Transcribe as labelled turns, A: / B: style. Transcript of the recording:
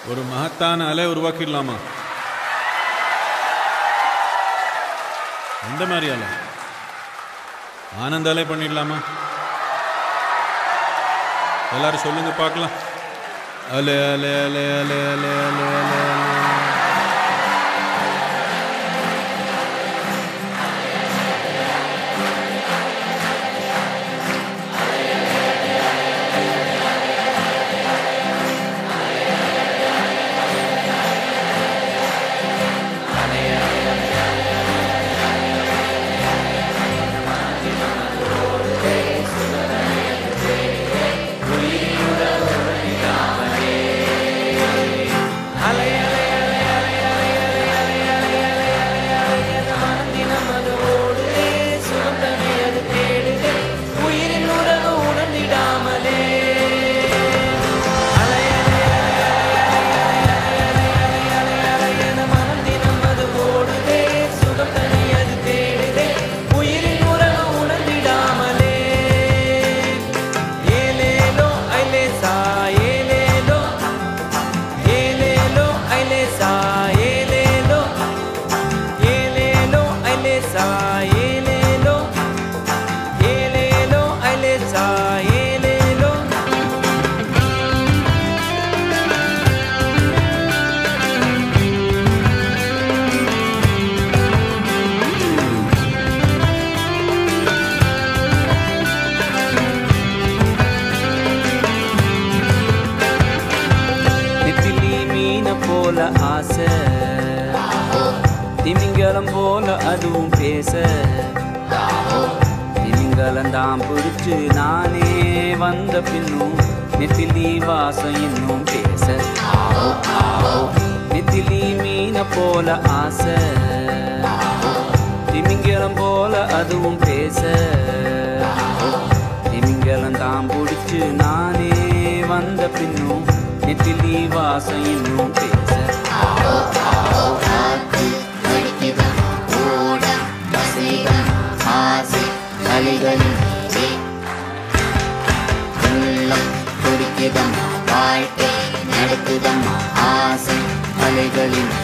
A: ஒரு மகத்தான அலை உருவாக்கிடலாமா எந்த மாதிரி அலை ஆனந்த அலை பண்ணிடலாமா எல்லாரும் சொல்லுங்க பார்க்கலாம் அலே அலே அலே அலே அலே அலே அலே அலே
B: உயிரின் உறவு உணர்ந்திடாமலே மனம் தினம் அது ஓடுதே சுகம் தனியது தேடுதே உயிரின் உறவு உணர்ந்திடாமலே ஏலேலோ ஐலேசா ஏலேலோ ஏலேலோ ஐலேசா ஏலேலோ ஏலேலோ ஐலேசா ஏலேலோ ஏலேலோ ஐலேசா ஏலேலோ நெத்திலி மீன போல ஆசை திமிங்கலம் போல அதுவும் பேச திமிங்கலம் தான் பிடிச்சு நானே வந்த பின்னும் நெத்திலி வாசம் இன்னும் பேச நெத்திலி மீன போல ஆசை திமிங்கலம் போல அதுவும் பேச திமிங்கலம் தான் பிடிச்சு நானே வந்த பின்னும் நெத்திலி வாசம் இன்னும் பேச
C: காத்து அடிக்குதம் ஓடம் வசீகம் ஆசை அலைகளின் மீதே. உள்ளம் துடிக்குதம் வாழ்க்கை நடக்குதம் ஆசை அலைகளின்